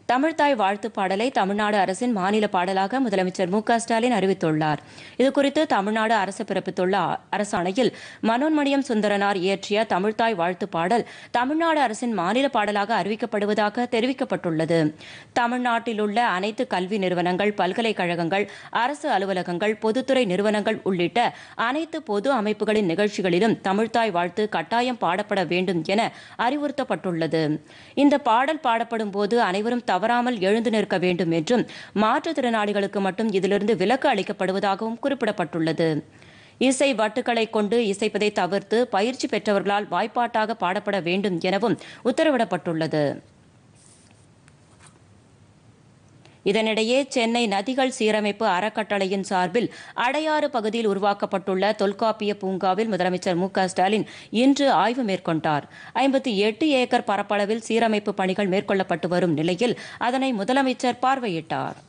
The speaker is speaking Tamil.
தமிழ்தாய் வாழ்த்து பாடலை தமிழ்நாடு அரசின் மாநில பாடலாக முதலமைச்சர் மு க ஸ்டாலின் அறிவித்துள்ளார் இதுகுறித்து தமிழ்நாடு அரசு பிறப்பித்துள்ள அ- அரசாணையில் மனோன்மணியம் சுந்தரனார் இயற்றிய தமிழ்தாய் வாழ்த்து பாடல் தமிழ்நாடு அரசின் மாநில பாடலாக அறிவிக்கப்படுவதாக தெரிவிக்கப்பட்டுள்ளது தமிழ்நாட்டில் உள்ள அனைத்து கல்வி நிறுவனங்கள் பல்கலைக்கழகங்கள் அரசு அலுவலகங்கள் பொதுத்துறை நிறுவனங்கள் உள்ளிட்ட அனைத்து பொது அமைப்புகளின் நிகழ்ச்சிகளிலும் தமிழ்தாய் வாழ்த்து கட்டாயம் பாடப்பட வேண்டும் என அறிவுறுத்தப்பட்டுள்ளது இந்த பாடல் பாடப்படும் போது அனைவரும் தவறாமல் எழுந்து நிற்க வேண்டும் என்றும் மாற்றுத்திறனாளிகளுக்கு மட்டும் இதிலிருந்து விலக்கு அளிக்கப்படுவதாகவும் குறிப்பிடப்பட்டுள்ளது இசை வட்டுக்களை கொண்டு இசைப்பதை தவிர்த்து பயிற்சி பெற்றவர்களால் வாய்ப்பாட்டாக பாடப்பட வேண்டும் எனவும் உத்தரவிடப்பட்டுள்ளது இதனிடையே சென்னை நதிகள் சீரமைப்பு அறக்கட்டளையின் சார்பில் அடையாறு பகுதியில் உருவாக்கப்பட்டுள்ள தொல்காப்பிய பூங்காவில் முதலமைச்சர் மு க ஸ்டாலின் இன்று ஆய்வு மேற்கொண்டார் ஐம்பத்தி எட்டு ஏக்கர் பரப்பளவில் சீரமைப்பு பணிகள் மேற்கொள்ளப்பட்டு வரும் நிலையில் அதனை முதலமைச்சர் பார்வையிட்டார்